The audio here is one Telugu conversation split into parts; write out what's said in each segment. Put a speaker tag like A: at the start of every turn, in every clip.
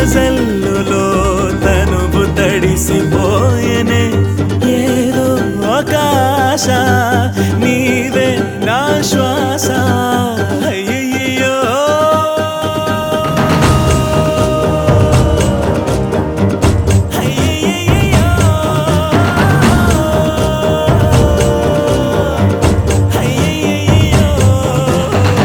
A: జల్లులో తనువు తడిసిపోయెనే ఏదో ఆకాశ నీవే నా శ్వాస అయ్యయ్యో అయ్యయ్యయ్యో. అయ్యయ్యయ్యో.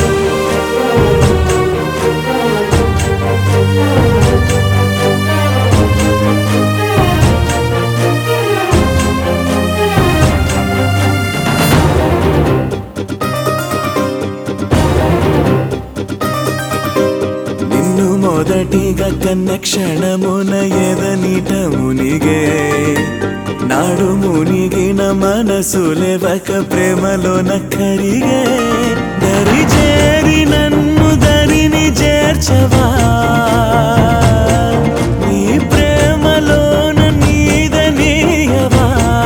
A: నిన్ను మొదటిగా కన్న క్షణమున ఎదనిట మునిగే నాడు మునిగిన మనసు లేవక ప్రేమలోన కరిగే దరి చేరి నన్ను దరిని చేర్చవా నీ ప్రేమలోన నీదనీయవా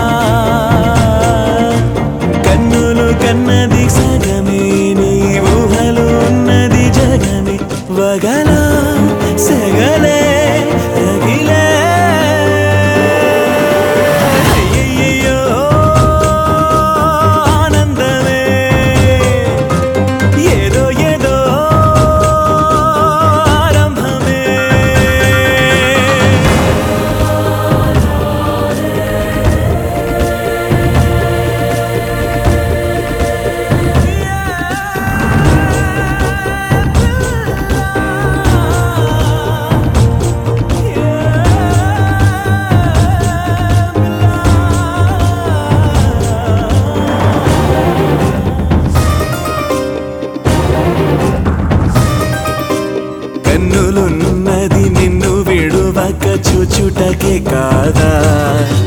A: కన్నులు కన్నది సగమే నీ ఊహలు ఉన్నది జగమే వగల సగలే రగిలే అయ్యయ్యో ఆనందమే ఏదో ఏదో ఆరంభమే కన్నులున్నది నిన్ను విడువక చూచుటకే కాదా